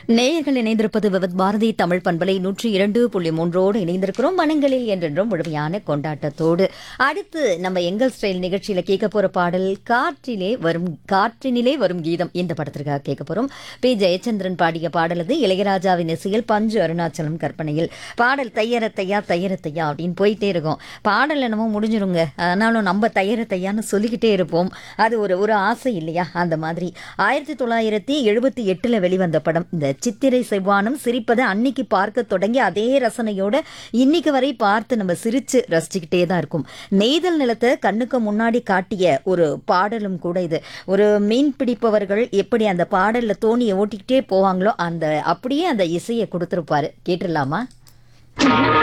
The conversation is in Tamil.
நேயர்கள் இணைந்திருப்பது விவத் பாரதி தமிழ் பண்பலை நூற்றி இரண்டு புள்ளி மூன்றோடு இணைந்திருக்கிறோம் மனங்களில் என்றென்றும் முழுமையான கொண்டாட்டத்தோடு அடுத்து நம்ம எங்கள் ஸ்டைல் நிகழ்ச்சியில கேட்க போற பாடல் காற்றிலே வரும் காற்றினிலே வரும் கீதம் இந்த படத்திற்காக கேட்க போறோம் பி ஜெயச்சந்திரன் பாடிய பாடல் அது இளையராஜாவின் இசையில் பஞ்சு அருணாச்சலம் கற்பனையில் பாடல் தையர தையா தையர தையா அப்படின்னு போயிட்டே இருக்கும் பாடல் என்னமோ முடிஞ்சிருங்க ஆனாலும் நம்ம தையர தையான்னு சொல்லிக்கிட்டே இருப்போம் அது ஒரு ஒரு ஆசை இல்லையா அந்த மாதிரி ஆயிரத்தி தொள்ளாயிரத்தி எழுபத்தி எட்டுல வெளிவந்த படம் இந்த சித்திரை செவ்வானம் சிரிப்பதை அன்னைக்கு பார்க்க தொடங்கி அதே ரசனையோட இன்னைக்கு வரை பார்த்து நம்ம சிரிச்சு ரசிச்சுக்கிட்டே தான் இருக்கும் நெய்தல் நிலத்தை கண்ணுக்கு முன்னாடி காட்டிய ஒரு பாடலும் கூட இது ஒரு மீன் பிடிப்பவர்கள் எப்படி அந்த பாடல்ல தோணியை ஓட்டிக்கிட்டே போவாங்களோ அந்த அப்படியே அந்த இசையை கொடுத்துருப்பாரு கேட்டுடலாமா